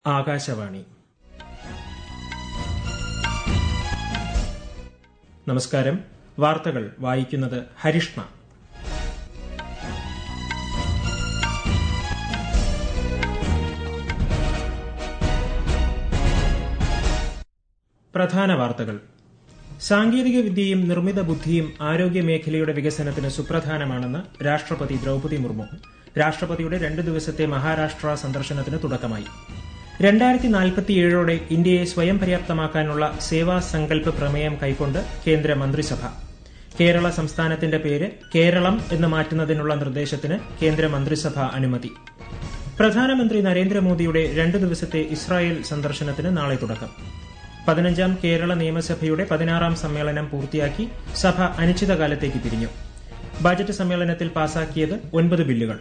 ആകാശവാണി നമസ്കാരം വാർത്തകൾ വായിക്കുന്നത് ഹരിഷ്ണ പ്രധാന വാർത്തകൾ സാങ്കേതിക വിദ്യയും നിർമ്മിത ബുദ്ധിയും ആരോഗ്യ മേഖലയുടെ വികസനത്തിന് സുപ്രധാനമാണെന്ന് രാഷ്ട്രപതി ദ്രൌപതി മുർമു രാഷ്ട്രപതിയുടെ രണ്ട് ദിവസത്തെ മഹാരാഷ്ട്ര സന്ദർശനത്തിന് തുടക്കമായി രണ്ടായിരത്തി നാൽപ്പത്തിയേഴോടെ ഇന്ത്യയെ സ്വയം പര്യാപ്തമാക്കാനുള്ള സേവാ സങ്കല്പ് പ്രമേയം കൈക്കൊണ്ട് കേന്ദ്ര മന്ത്രിസഭ കേരള സംസ്ഥാനത്തിന്റെ പേര് കേരളം എന്ന് മാറ്റുന്നതിനുള്ള നിർദ്ദേശത്തിന് കേന്ദ്ര മന്ത്രിസഭ അനുമതി പ്രധാനമന്ത്രി നരേന്ദ്രമോദിയുടെ രണ്ടു ദിവസത്തെ ഇസ്രായേൽ സന്ദർശനത്തിന് നാളെ തുടക്കം പതിനഞ്ചാം കേരള നിയമസഭയുടെ പതിനാറാം സമ്മേളനം പൂർത്തിയാക്കി സഭ അനിശ്ചിതകാലത്തേക്ക് പിരിഞ്ഞു ബജറ്റ് സമ്മേളനത്തിൽ പാസാക്കിയത് ഒൻപത് ബില്ലുകൾ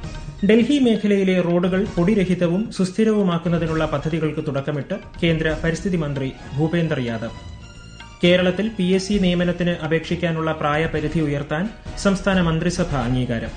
ഡൽഹി മേഖലയിലെ റോഡുകൾ പൊടിരഹിതവും സുസ്ഥിരവുമാക്കുന്നതിനുള്ള പദ്ധതികൾക്ക് തുടക്കമിട്ട് കേന്ദ്ര പരിസ്ഥിതി മന്ത്രി ഭൂപേന്ദർ യാദവ് കേരളത്തിൽ പി എസ് സി നിയമനത്തിന് അപേക്ഷിക്കാനുള്ള പ്രായപരിധി ഉയർത്താൻ സംസ്ഥാന മന്ത്രിസഭ അംഗീകാരം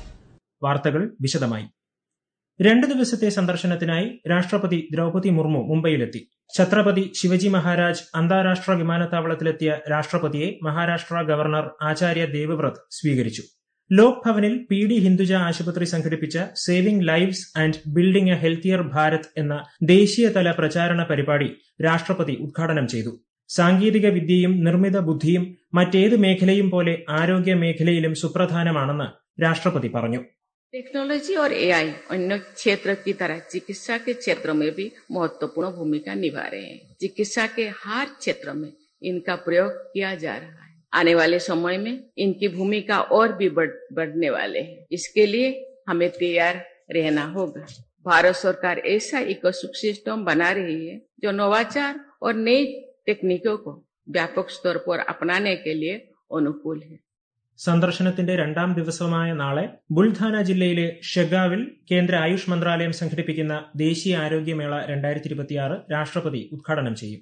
വാർത്തകൾ വിശദമായി രണ്ട് ദിവസത്തെ സന്ദർശനത്തിനായി രാഷ്ട്രപതി ദ്രൌപതി മുർമു മുംബൈയിലെത്തി ഛത്രപതി ശിവജി മഹാരാജ് അന്താരാഷ്ട്ര വിമാനത്താവളത്തിലെത്തിയ രാഷ്ട്രപതിയെ മഹാരാഷ്ട്ര ഗവർണർ ആചാര്യ ദേവവ്രത് സ്വീകരിച്ചു ലോക് ഭവനിൽ പി ഡി ഹിന്ദുജ ആശുപത്രി സംഘടിപ്പിച്ച saving lives and building a healthier Bharat എന്ന ദേശീയതല പ്രചാരണ പരിപാടി രാഷ്ട്രപതി ഉദ്ഘാടനം ചെയ്തു സാങ്കേതിക വിദ്യയും നിർമ്മിത ബുദ്ധിയും മറ്റേത് മേഖലയും പോലെ ആരോഗ്യ മേഖലയിലും സുപ്രധാനമാണെന്ന് രാഷ്ട്രപതി പറഞ്ഞു टेक्नोलॉजी और एआई अन्य क्षेत्र की तरह चिकित्सा के क्षेत्र में भी महत्वपूर्ण भूमिका निभा रहे हैं चिकित्सा के हर क्षेत्र में इनका प्रयोग किया जा रहा है आने वाले समय में इनकी भूमिका और भी बढ़, बढ़ने वाले हैं इसके लिए हमें तैयार रहना होगा भारत सरकार ऐसा इको सिस्टम बना रही है जो नवाचार और नई टेक्निकों को व्यापक स्तर पर अपनाने के लिए अनुकूल है സന്ദർശനത്തിന്റെ രണ്ടാം ദിവസമായ നാളെ ബുൽധാന ജില്ലയിലെ ഷെഗാവിൽ കേന്ദ്ര ആയുഷ് മന്ത്രാലയം സംഘടിപ്പിക്കുന്ന ദേശീയ ആരോഗ്യമേള രണ്ടായിരത്തി ഇരുപത്തിയാറ് രാഷ്ട്രപതി ഉദ്ഘാടനം ചെയ്യും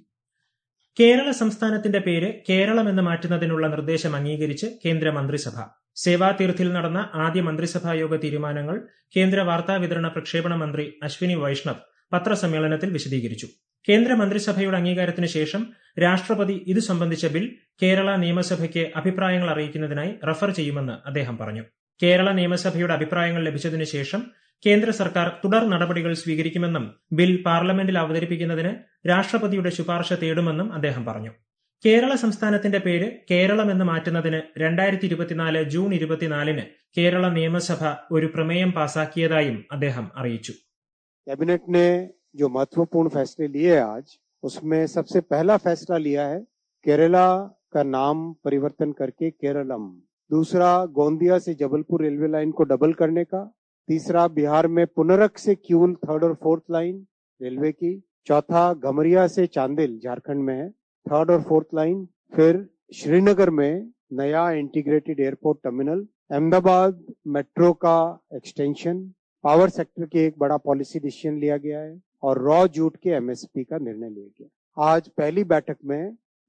കേരള സംസ്ഥാനത്തിന്റെ പേര് കേരളം എന്ന് മാറ്റുന്നതിനുള്ള നിർദ്ദേശം അംഗീകരിച്ച് കേന്ദ്ര മന്ത്രിസഭ സേവാതീർത്ഥിൽ നടന്ന ആദ്യ മന്ത്രിസഭാ യോഗ തീരുമാനങ്ങൾ കേന്ദ്ര വാർത്താ വിതരണ പ്രക്ഷേപണ മന്ത്രി അശ്വിനി വൈഷ്ണവ് പത്രസമ്മേളനത്തിൽ വിശദീകരിച്ചു കേന്ദ്ര മന്ത്രിസഭയുടെ അംഗീകാരത്തിന് ശേഷം രാഷ്ട്രപതി ഇത് സംബന്ധിച്ച ബിൽ കേരള നിയമസഭയ്ക്ക് അഭിപ്രായങ്ങൾ അറിയിക്കുന്നതിനായി റഫർ ചെയ്യുമെന്ന് അദ്ദേഹം പറഞ്ഞു കേരള നിയമസഭയുടെ അഭിപ്രായങ്ങൾ ലഭിച്ചതിനു ശേഷം കേന്ദ്ര സർക്കാർ തുടർ നടപടികൾ സ്വീകരിക്കുമെന്നും ബിൽ പാർലമെന്റിൽ അവതരിപ്പിക്കുന്നതിന് രാഷ്ട്രപതിയുടെ ശുപാർശ തേടുമെന്നും അദ്ദേഹം പറഞ്ഞു കേരള സംസ്ഥാനത്തിന്റെ പേര് കേരളം എന്ന് മാറ്റുന്നതിന് രണ്ടായിരത്തി ഇരുപത്തിനാല് ജൂൺ ഇരുപത്തിനാലിന് കേരള നിയമസഭ ഒരു പ്രമേയം പാസാക്കിയതായും അദ്ദേഹം അറിയിച്ചു कैबिनेट ने जो महत्वपूर्ण फैसले लिए आज उसमें सबसे पहला फैसला लिया है केरला का नाम परिवर्तन करके केरलम दूसरा गोंदिया से जबलपुर रेलवे लाइन को डबल करने का तीसरा बिहार में पुनरक से क्यूल थर्ड और फोर्थ लाइन रेलवे की चौथा गमरिया से चांदिल झारखंड में है थर्ड और फोर्थ लाइन फिर श्रीनगर में नया integrated airport terminal Ahmedabad metro का एक्सटेंशन पावर सेक्टर के एक बड़ा पॉलिसी डिसीजन लिया गया है और रॉ जूट के एमएसपी का निर्णय लिया गया आज पहली बैठक में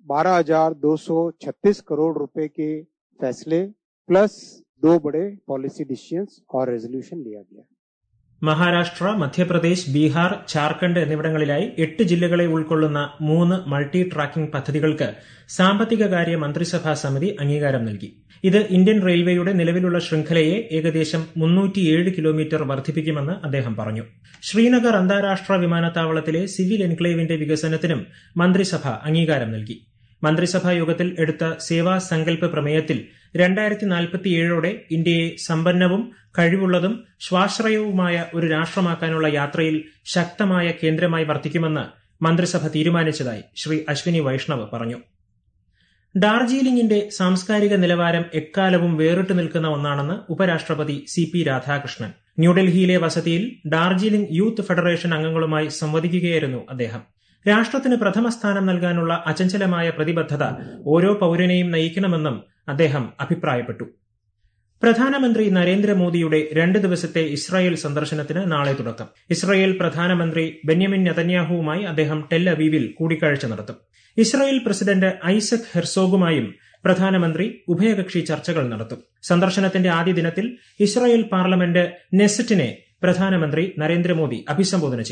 12,236 करोड़ रुपए के फैसले प्लस दो बड़े पॉलिसी डिसीजंस और रेजोल्यूशन लिया गया മഹാരാഷ്ട്ര മധ്യപ്രദേശ് ബീഹാർ ഝാർഖണ്ഡ് എന്നിവിടങ്ങളിലായി എട്ട് ജില്ലകളെ ഉൾക്കൊള്ളുന്ന മൂന്ന് മൾട്ടി ട്രാക്കിംഗ് പദ്ധതികൾക്ക് സാമ്പത്തികകാര്യ മന്ത്രിസഭാ സമിതി അംഗീകാരം നൽകി ഇത് ഇന്ത്യൻ റെയിൽവേയുടെ നിലവിലുള്ള ശൃംഖലയെ ഏകദേശം മുന്നൂറ്റിയേഴ് കിലോമീറ്റർ വർദ്ധിപ്പിക്കുമെന്ന് അദ്ദേഹം പറഞ്ഞു ശ്രീനഗർ അന്താരാഷ്ട്ര വിമാനത്താവളത്തിലെ സിവിൽ എൻക്ലേവിന്റെ വികസനത്തിനും മന്ത്രിസഭ അംഗീകാരം നൽകി മന്ത്രിസഭാ യോഗത്തിൽ എടുത്ത സേവാ സങ്കല്പ പ്രമേയത്തിൽ രണ്ടായിരത്തി നാൽപ്പത്തിയേഴോടെ ഇന്ത്യയെ സമ്പന്നവും കഴിവുള്ളതും സ്വാശ്രയവുമായ ഒരു രാഷ്ട്രമാക്കാനുള്ള യാത്രയിൽ ശക്തമായ കേന്ദ്രമായി വർത്തിക്കുമെന്ന് മന്ത്രിസഭ തീരുമാനിച്ചതായി ശ്രീ അശ്വിനി വൈഷ്ണവ് പറഞ്ഞു ഡാർജിലിംഗിന്റെ സാംസ്കാരിക നിലവാരം എക്കാലവും വേറിട്ട് നിൽക്കുന്ന ഒന്നാണെന്ന് ഉപരാഷ്ട്രപതി സി പി രാധാകൃഷ്ണൻ ന്യൂഡൽഹിയിലെ വസതിയിൽ ഡാർജിലിംഗ് യൂത്ത് ഫെഡറേഷൻ അംഗങ്ങളുമായി സംവദിക്കുകയായിരുന്നു അദ്ദേഹം രാഷ്ട്രത്തിന് പ്രഥമ സ്ഥാനം നൽകാനുള്ള അചഞ്ചലമായ പ്രതിബദ്ധത ഓരോ പൌരനെയും നയിക്കണമെന്നും അദ്ദേഹം അഭിപ്രായപ്പെട്ടു പ്രധാനമന്ത്രി നരേന്ദ്രമോദിയുടെ രണ്ട് ദിവസത്തെ ഇസ്രായേൽ സന്ദർശനത്തിന് നാളെ തുടക്കം ഇസ്രായേൽ പ്രധാനമന്ത്രി ബെന്യമിൻ നെതന്യാഹുവുമായി അദ്ദേഹം ടെൽ അവീവിൽ കൂടിക്കാഴ്ച നടത്തും ഇസ്രായേൽ പ്രസിഡന്റ് ഐസക് ഹെർസോഗുമായും പ്രധാനമന്ത്രി ഉഭയകക്ഷി ചർച്ചകൾ നടത്തും സന്ദർശനത്തിന്റെ ആദ്യ ദിനത്തിൽ ഇസ്രായേൽ പാർലമെന്റ് നെസറ്റിനെ പ്രധാനമന്ത്രി നരേന്ദ്രമോദി അഭിസംബോധന ചെയ്യും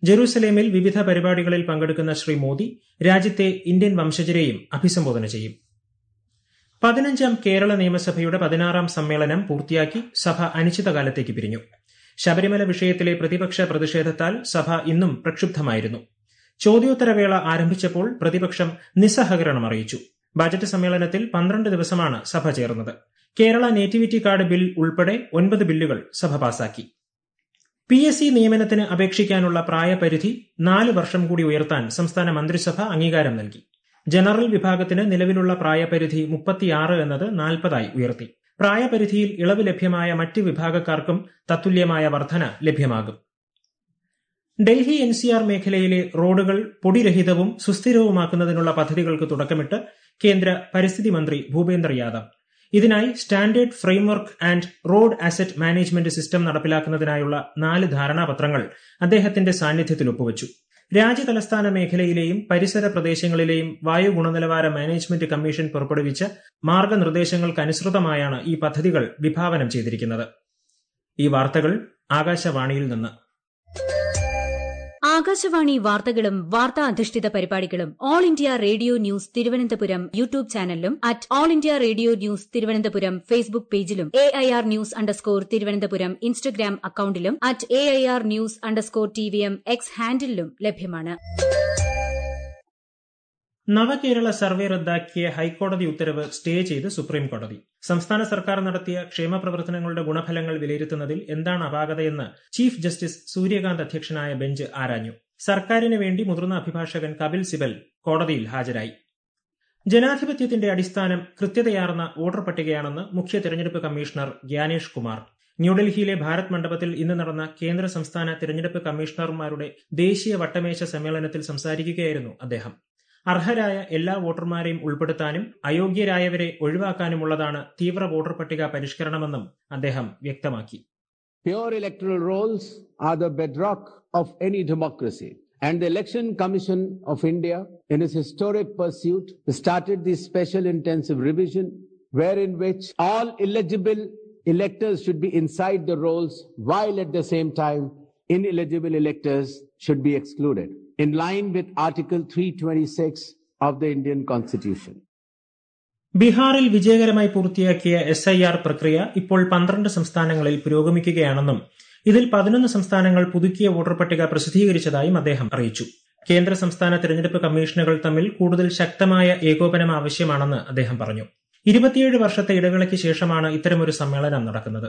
ജെറൂസലേമിൽ വിവിധ പരിപാടികളിൽ പങ്കെടുക്കുന്ന ശ്രീ മോദി രാജ്യത്തെ ഇന്ത്യൻ വംശജരെയും അഭിസംബോധന ചെയ്യും പതിനഞ്ചാം കേരള നിയമസഭയുടെ പതിനാറാം സമ്മേളനം പൂർത്തിയാക്കി സഭ അനിശ്ചിതകാലത്തേക്ക് പിരിഞ്ഞു ശബരിമല വിഷയത്തിലെ പ്രതിപക്ഷ പ്രതിഷേധത്താൽ സഭ ഇന്നും പ്രക്ഷുബ്ധമായിരുന്നു ചോദ്യോത്തരവേള ആരംഭിച്ചപ്പോൾ പ്രതിപക്ഷം നിസ്സഹകരണം അറിയിച്ചു ബജറ്റ് സമ്മേളനത്തിൽ പന്ത്രണ്ട് ദിവസമാണ് സഭ ചേർന്നത് കേരള നേറ്റിവിറ്റി കാർഡ് ബിൽ ഉൾപ്പെടെ ഒൻപത് ബില്ലുകൾ സഭ പാസാക്കി പി എസ് സി നിയമനത്തിന് അപേക്ഷിക്കാനുള്ള പ്രായപരിധി നാല് വർഷം കൂടി ഉയർത്താൻ സംസ്ഥാന മന്ത്രിസഭ അംഗീകാരം നൽകി ജനറൽ വിഭാഗത്തിന് നിലവിലുള്ള പ്രായപരിധി മുപ്പത്തിയാറ് എന്നത് നാൽപ്പതായി ഉയർത്തി പ്രായപരിധിയിൽ ഇളവ് ലഭ്യമായ മറ്റ് വിഭാഗക്കാർക്കും തത്തുല്യമായ വർധന ലഭ്യമാകും ഡൽഹി എൻ സി ആർ മേഖലയിലെ റോഡുകൾ പൊടിരഹിതവും സുസ്ഥിരവുമാക്കുന്നതിനുള്ള പദ്ധതികൾക്ക് തുടക്കമിട്ട് കേന്ദ്ര പരിസ്ഥിതി മന്ത്രി ഭൂപേന്ദർ യാദവ് ഇതിനായി standard framework and road asset management system നടപ്പിലാക്കുന്നതിനായുള്ള നാല് ധാരണാപത്രങ്ങൾ അദ്ദേഹത്തിന്റെ സാന്നിധ്യത്തിൽ ഒപ്പുവച്ചു രാജ്യതലസ്ഥാന മേഖലയിലെയും പരിസര പ്രദേശങ്ങളിലെയും വായു ഗുണനിലവാര മാനേജ്മെന്റ് കമ്മീഷൻ പുറപ്പെടുവിച്ച മാർഗനിർദ്ദേശങ്ങൾക്കനുസൃതമായാണ് ഈ പദ്ധതികൾ വിഭാവനം ചെയ്തിരിക്കുന്നത് ഈ വാർത്തകൾ ആകാശവാണിയിൽ നിന്ന് ആകാശവാണി വാർത്തകളും വാർത്താ അധിഷ്ഠിത പരിപാടികളും all India radio news Thiruvananthapuram YouTube ചാനലിലും at all India radio news Thiruvananthapuram Facebook പേജിലും A I R news underscore Thiruvananthapuram Instagram അക്കൌണ്ടിലും at A I R news underscore T V M X ഹാൻഡിലും ലഭ്യമാണ് നവകേരള സർവേ റദ്ദാക്കിയ ഹൈക്കോടതി ഉത്തരവ് സ്റ്റേ ചെയ്ത് സുപ്രീം കോടതി സംസ്ഥാന സർക്കാർ നടത്തിയ ക്ഷേമ പ്രവർത്തനങ്ങളുടെ ഗുണഫലങ്ങൾ വിലയിരുത്തുന്നതിൽ എന്താണ് അപാകതയെന്ന് ചീഫ് ജസ്റ്റിസ് സൂര്യകാന്ത് അധ്യക്ഷനായ ബെഞ്ച് ആരാഞ്ഞു സർക്കാരിന് വേണ്ടി മുതിർന്ന അഭിഭാഷകൻ കപിൽ സിബൽ കോടതിയിൽ ഹാജരായി ജനാധിപത്യത്തിന്റെ അടിസ്ഥാനം കൃത്യതയാർന്ന വോട്ടർ പട്ടികയാണെന്ന് മുഖ്യ തെരഞ്ഞെടുപ്പ് കമ്മീഷണർ ഗ്യാനേഷ് കുമാർ ന്യൂഡൽഹിയിലെ ഭാരത് മണ്ഡപത്തിൽ ഇന്ന് നടന്ന കേന്ദ്ര സംസ്ഥാന തെരഞ്ഞെടുപ്പ് കമ്മീഷണർമാരുടെ ദേശീയ വട്ടമേശ സമ്മേളനത്തിൽ സംസാരിക്കുകയായിരുന്നു അദ്ദേഹം അർഹരായ എല്ലാ വോട്ടർമാരെയും ഉൾപ്പെടുത്താനും അയോഗ്യരായവരെ ഒഴിവാക്കാനുമുള്ളതാണ് തീവ്ര വോട്ടർ പട്ടിക പരിഷ്കരണമെന്നും അദ്ദേഹം വ്യക്തമാക്കി Pure electoral rolls are the bedrock of any democracy. And the Election Commission of India, in its historic pursuit, started this special intensive revision wherein which all eligible electors should be inside the rolls while at the same time ineligible electors should be excluded in line with Article 326 of the Indian Constitution. ബീഹാറിൽ വിജയകരമായി പൂർത്തിയാക്കിയ S I R പ്രക്രിയ ഇപ്പോൾ പന്ത്രണ്ട് സംസ്ഥാനങ്ങളിൽ പുരോഗമിക്കുകയാണെന്നും ഇതിൽ പതിനൊന്ന് സംസ്ഥാനങ്ങൾ പുതുക്കിയ വോട്ടർ പട്ടിക പ്രസിദ്ധീകരിച്ചതായും അദ്ദേഹം അറിയിച്ചു കേന്ദ്ര സംസ്ഥാന തെരഞ്ഞെടുപ്പ് കമ്മീഷനുകൾ തമ്മിൽ കൂടുതൽ ശക്തമായ ഏകോപനം ആവശ്യമാണെന്ന് അദ്ദേഹം പറഞ്ഞു ഇരുപത്തിയേഴ് വർഷത്തെ ഇടവേളയ്ക്ക് ശേഷമാണ് ഇത്തരമൊരു സമ്മേളനം നടക്കുന്നത്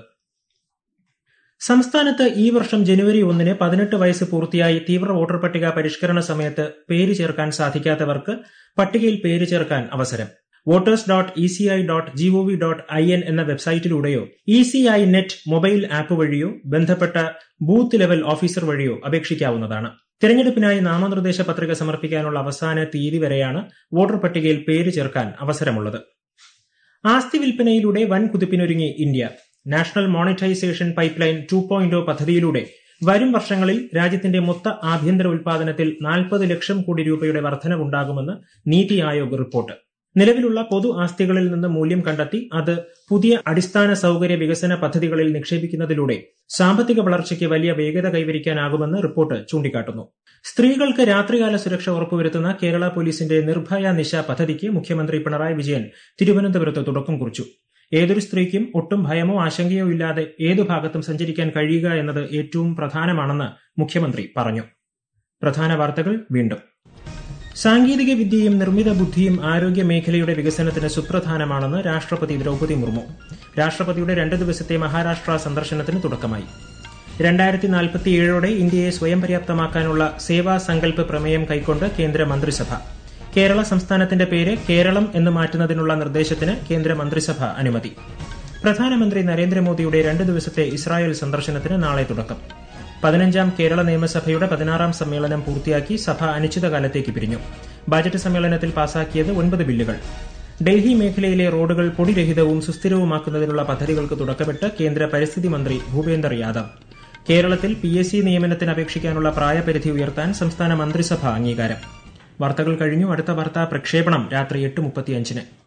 സംസ്ഥാനത്ത് ഈ വർഷം ജനുവരി ഒന്നിന് പതിനെട്ട് വയസ്സ് പൂർത്തിയായി തീവ്ര വോട്ടർ പട്ടിക പരിഷ്കരണ സമയത്ത് പേര് ചേർക്കാൻ സാധിക്കാത്തവർക്ക് പട്ടികയിൽ പേര് ചേർക്കാൻ അവസരം voters dot E C I dot gov dot I N എന്ന വെബ്സൈറ്റിലൂടെയോ E C I net mobile app വഴിയോ ബന്ധപ്പെട്ട ബൂത്ത് ലെവൽ ഓഫീസർ വഴിയോ അപേക്ഷിക്കാവുന്നതാണ് തിരഞ്ഞെടുപ്പിനായി നാമനിർദ്ദേശ പത്രിക സമർപ്പിക്കാനുള്ള അവസാന തീയതി വരെയാണ് വോട്ടർ പട്ടികയിൽ പേര് ചേർക്കാൻ അവസരമുള്ളത് ആസ്തി വിൽപ്പനയിലൂടെ വൻ കുതിപ്പിനൊരുങ്ങി India national monetisation pipeline two point പദ്ധതിയിലൂടെ വരും വർഷങ്ങളിൽ രാജ്യത്തിന്റെ മൊത്ത ആഭ്യന്തര ഉൽപാദനത്തിൽ നാൽപ്പത് ലക്ഷം കോടി രൂപയുടെ വർധനവുണ്ടാകുമെന്ന് നീതി ആയോഗ് റിപ്പോർട്ട് നിലവിലുള്ള പൊതു ആസ്തികളിൽ നിന്ന് മൂല്യം കണ്ടെത്തി അത് പുതിയ അടിസ്ഥാന സൌകര്യ വികസന പദ്ധതികളിൽ നിക്ഷേപിക്കുന്നതിലൂടെ സാമ്പത്തിക വളർച്ചയ്ക്ക് വലിയ വേഗത കൈവരിക്കാനാകുമെന്ന് റിപ്പോർട്ട് ചൂണ്ടിക്കാട്ടുന്നു സ്ത്രീകൾക്ക് രാത്രികാല സുരക്ഷ ഉറപ്പുവരുത്തുന്ന കേരള പോലീസിന്റെ നിർഭയ നിശ പദ്ധതിക്ക് മുഖ്യമന്ത്രി പിണറായി വിജയൻ തിരുവനന്തപുരത്ത് തുടക്കം കുറിച്ചു ഏതൊരു സ്ത്രീക്കും ഒട്ടും ഭയമോ ആശങ്കയോ ഇല്ലാതെ ഏതു ഭാഗത്തും സഞ്ചരിക്കാൻ കഴിയുക എന്നത് ഏറ്റവും പ്രധാനമാണെന്ന് മുഖ്യമന്ത്രി പറഞ്ഞു പ്രധാന വാർത്തകൾ വീണ്ടും സാങ്കേതിക വിദ്യയും നിർമ്മിത ബുദ്ധിയും ആരോഗ്യ മേഖലയുടെ വികസനത്തിന് സുപ്രധാനമാണെന്ന് രാഷ്ട്രപതി ദ്രൌപതി മുർമു രാഷ്ട്രപതിയുടെ രണ്ട് ദിവസത്തെ മഹാരാഷ്ട്ര സന്ദർശനത്തിന് തുടക്കമായി രണ്ടായിരത്തി നാൽപ്പത്തിയേഴോടെ ഇന്ത്യയെ സ്വയം പര്യാപ്തമാക്കാനുള്ള സേവാ സങ്കല്പ് പ്രമേയം കൈക്കൊണ്ട് കേന്ദ്ര മന്ത്രിസഭ കേരള സംസ്ഥാനത്തിന്റെ പേര് കേരളം എന്ന് മാറ്റുന്നതിനുള്ള നിർദ്ദേശത്തിന് കേന്ദ്ര മന്ത്രിസഭ അനുമതി പ്രധാനമന്ത്രി നരേന്ദ്രമോദിയുടെ രണ്ട് ദിവസത്തെ ഇസ്രായേൽ സന്ദർശനത്തിന് നാളെ തുടക്കം പതിനഞ്ചാം കേരള നിയമസഭയുടെ പതിനാറാം സമ്മേളനം പൂർത്തിയാക്കി സഭ അനിശ്ചിതകാലത്തേക്ക് പിരിഞ്ഞു ബജറ്റ് സമ്മേളനത്തിൽ പാസാക്കിയത് ഒൻപത് ബില്ലുകൾ ഡൽഹി മേഖലയിലെ റോഡുകൾ പൊടിരഹിതവും സുസ്ഥിരവുമാക്കുന്നതിനുള്ള പദ്ധതികൾക്ക് തുടക്കമിട്ട് കേന്ദ്ര പരിസ്ഥിതി മന്ത്രി ഭൂപേന്ദർ യാദവ് കേരളത്തിൽ പി എസ് സി നിയമനത്തിന് അപേക്ഷിക്കാനുള്ള പ്രായപരിധി ഉയർത്താൻ സംസ്ഥാന മന്ത്രിസഭ അംഗീകാരം വാർത്തകൾ കഴിഞ്ഞു അടുത്ത വാർത്താ പ്രക്ഷേപണം രാത്രി എട്ട് മുപ്പത്തിയഞ്ചിന്